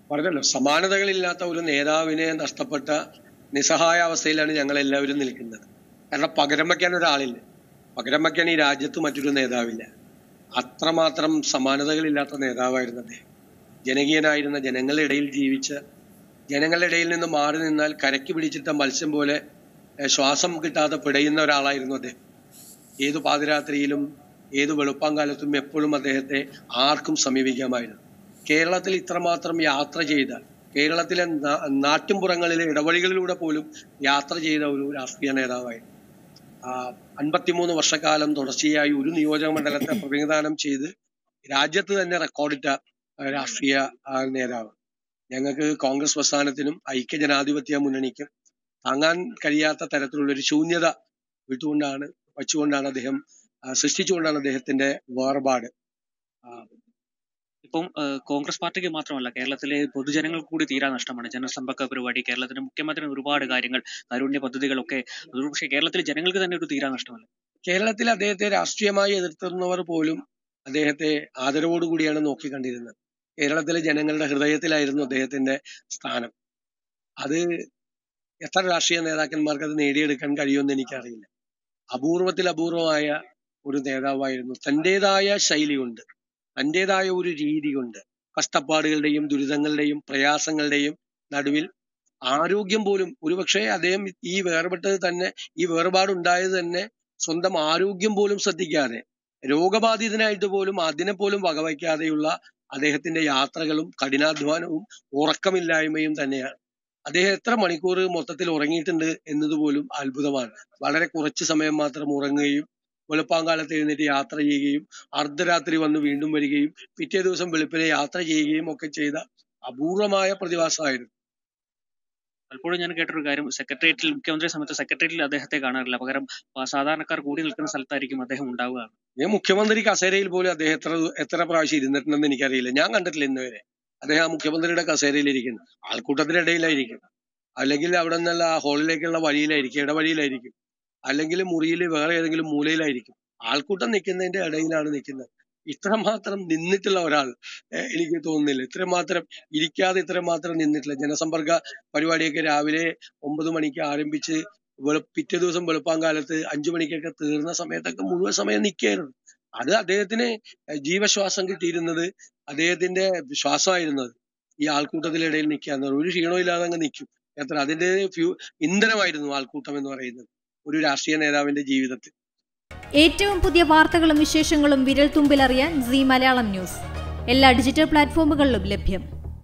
പറഞ്ഞല്ലോ സമാനതകളില്ലാത്ത ഒരു നേതാവിനെ നഷ്ടപ്പെട്ട നിസ്സഹായ അവസ്ഥയിലാണ് ഞങ്ങൾ എല്ലാവരും നിൽക്കുന്നത് കാരണം പകരം വയ്ക്കാൻ ഒരാളില്ല പകരം വയ്ക്കാൻ ഈ രാജ്യത്ത് മറ്റൊരു നേതാവില്ല അത്രമാത്രം സമാനതകളില്ലാത്ത നേതാവായിരുന്നു അദ്ദേഹം ജനകീയനായിരുന്ന ജനങ്ങളുടെ ഇടയിൽ ജീവിച്ച ജനങ്ങളുടെ ഇടയിൽ നിന്ന് മാറി നിന്നാൽ കരയ്ക്ക് പിടിച്ചിട്ട മത്സ്യം പോലെ ഏഹ്, ശ്വാസം കിട്ടാതെ പിടയുന്ന ഒരാളായിരുന്നു അദ്ദേഹം ഏതു പാതിരാത്രിയിലും ഏതു വെളുപ്പാങ്കാലത്തും എപ്പോഴും അദ്ദേഹത്തെ ആർക്കും സമീപിക്കാമായിരുന്നു കേരളത്തിൽ ഇത്രമാത്രം യാത്ര ചെയ്ത കേരളത്തിലെ നാ- നാട്ടിൻപുറങ്ങളിലെ ഇടവഴികളിലൂടെ പോലും യാത്ര ചെയ്ത ഒരു രാഷ്ട്രീയ നേതാവായിരുന്നു ആ, അൻപത്തിമൂന്ന് വർഷക്കാലം തുടർച്ചയായി ഒരു നിയോജക മണ്ഡലത്തെ പ്രതിനിധാനം ചെയ്ത് രാജ്യത്ത് തന്നെ റെക്കോർഡിട്ട ആ, രാഷ്ട്രീയ ആ, നേതാവ് ഞങ്ങൾക്ക് കോൺഗ്രസ് പ്രസ്ഥാനത്തിനും ഐക്യജനാധിപത്യ മുന്നണിക്കും താങ്ങാൻ കഴിയാത്ത തരത്തിലുള്ള ഒരു ശൂന്യത വിട്ടുകൊണ്ടാണ് വച്ചുകൊണ്ടാണ് അദ്ദേഹം ആ, സൃഷ്ടിച്ചുകൊണ്ടാണ് അദ്ദേഹത്തിന്റെ വേർപാട് ആ, ഇപ്പം ഏഹ്, കോൺഗ്രസ് പാർട്ടിക്ക് മാത്രമല്ല കേരളത്തിലെ പൊതുജനങ്ങൾക്ക് കൂടി തീരാ നഷ്ടമാണ് ജനസമ്പർക്ക പരിപാടി കേരളത്തിന്റെ മുഖ്യമന്ത്രിയുടെ ഒരുപാട് കാര്യങ്ങൾ കാരുണ്യ പദ്ധതികളൊക്കെ അത് പക്ഷേ കേരളത്തിലെ ജനങ്ങൾക്ക് തന്നെ ഒരു തീരാ നഷ്ടമല്ല കേരളത്തിൽ അദ്ദേഹത്തെ രാഷ്ട്രീയമായി എതിർത്തിരുന്നവർ പോലും അദ്ദേഹത്തെ ആദരവോടുകൂടിയാണ് നോക്കിക്കണ്ടിരുന്നത് കേരളത്തിലെ ജനങ്ങളുടെ ഹൃദയത്തിലായിരുന്നു അദ്ദേഹത്തിന്റെ സ്ഥാനം അത് എത്ര രാഷ്ട്രീയ നേതാക്കന്മാർക്ക് അത് നേടിയെടുക്കാൻ കഴിയുമെന്ന് എനിക്കറിയില്ല അപൂർവത്തിൽ അപൂർവമായ ഒരു നേതാവായിരുന്നു തന്റേതായ ശൈലി കൊണ്ട് തന്റേതായ ഒരു രീതി കൊണ്ട് കഷ്ടപ്പാടുകളുടെയും ദുരിതങ്ങളുടെയും പ്രയാസങ്ങളുടെയും നടുവിൽ ആരോഗ്യം പോലും ഒരുപക്ഷെ അദ്ദേഹം ഈ വേർപെട്ടത് തന്നെ ഈ വേർപാടുണ്ടായത് തന്നെ സ്വന്തം ആരോഗ്യം പോലും ശ്രദ്ധിക്കാതെ രോഗബാധിതനായിട്ട് പോലും അതിനെ പോലും വകവയ്ക്കാതെയുള്ള അദ്ദേഹത്തിന്റെ യാത്രകളും കഠിനാധ്വാനവും ഉറക്കമില്ലായ്മയും തന്നെയാണ് അദ്ദേഹം എത്ര മണിക്കൂർ മൊത്തത്തിൽ ഉറങ്ങിയിട്ടുണ്ട് എന്നതുപോലും അത്ഭുതമാണ് വളരെ കുറച്ച് സമയം മാത്രം ഉറങ്ങുകയും വെളുപ്പാങ്കാലത്ത് എഴുന്നേറ്റ് യാത്ര ചെയ്യുകയും അർദ്ധരാത്രി വന്ന് വീണ്ടും വരികയും പിറ്റേ ദിവസം വെളുപ്പിനെ യാത്ര ചെയ്യുകയും ഒക്കെ ചെയ്ത അപൂർവമായ പ്രതിഭാസമായിരുന്നു പലപ്പോഴും ഞാൻ കേട്ടൊരു കാര്യം സെക്രട്ടേറിയറ്റിൽ മുഖ്യമന്ത്രി സമയത്ത് സെക്രട്ടേറിയറ്റിൽ അദ്ദേഹത്തെ കാണാറില്ല പകരം ആ, സാധാരണക്കാർ കൂടി നിൽക്കുന്ന സ്ഥലത്തായിരിക്കും അദ്ദേഹം ഉണ്ടാവുക ഞാൻ മുഖ്യമന്ത്രി കസേരയിൽ പോലും അദ്ദേഹം എത്ര എത്ര പ്രാവശ്യം ഇരുന്നിട്ടുണ്ടെന്ന് എനിക്കറിയില്ല ഞാൻ കണ്ടിട്ടില്ല ഇന്ന് വരെ അദ്ദേഹം ആ മുഖ്യമന്ത്രിയുടെ കസേരയിൽ ഇരിക്കുന്നു ആൾക്കൂട്ടത്തിന്റെ ഇടയിലായിരിക്കും അല്ലെങ്കിൽ അവിടെ നിന്നുള്ള ആ ഹാളിലേക്കുള്ള വഴിയിലായിരിക്കും ഇടവഴിയിലായിരിക്കും അല്ലെങ്കിൽ മുറിയിൽ വേറെ ഏതെങ്കിലും മൂലയിലായിരിക്കും ആൾക്കൂട്ടം നിൽക്കുന്നതിന്റെ ഇടയിലാണ് നിൽക്കുന്നത് ഇത്രമാത്രം നിന്നിട്ടുള്ള ഒരാൾ ഏഹ് എനിക്ക് തോന്നുന്നില്ല ഇത്രമാത്രം ഇരിക്കാതെ ഇത്രമാത്രം നിന്നിട്ടില്ല ജനസമ്പർക്ക പരിപാടിയൊക്കെ രാവിലെ ഒമ്പത് മണിക്ക് ആരംഭിച്ച് വെളു പിറ്റേ ദിവസം വെളുപ്പാങ്കാലത്ത് അഞ്ചു മണിക്കൊക്കെ തീർന്ന സമയത്തൊക്കെ മുഴുവൻ സമയം നിൽക്കുകയായിരുന്നു അത് അദ്ദേഹത്തിന് ജീവശ്വാസം കിട്ടിയിരുന്നത് അദ്ദേഹത്തിന്റെ ശ്വാസമായിരുന്നത് ഈ ആൾക്കൂട്ടത്തിനിടയിൽ നിൽക്കുക എന്നത് ഒരു ക്ഷീണവും ഇല്ലാതെ അങ്ങ് നിൽക്കും എത്ര അതിന്റെ ഫ്യൂ ഇന്ധനമായിരുന്നു ആൾക്കൂട്ടം എന്ന് പറയുന്നത് ഒരു രാഷ്ട്രീയ നേതാവിന്റെ ജീവിതത്തിൽ ഏറ്റവും പുതിയ വാർത്തകളും വിശേഷങ്ങളും വിരൽ തുമ്പിലറിയാൻ സി മലയാളം ന്യൂസ് എല്ലാ ഡിജിറ്റൽ പ്ലാറ്റ്ഫോമുകളിലും ലഭ്യം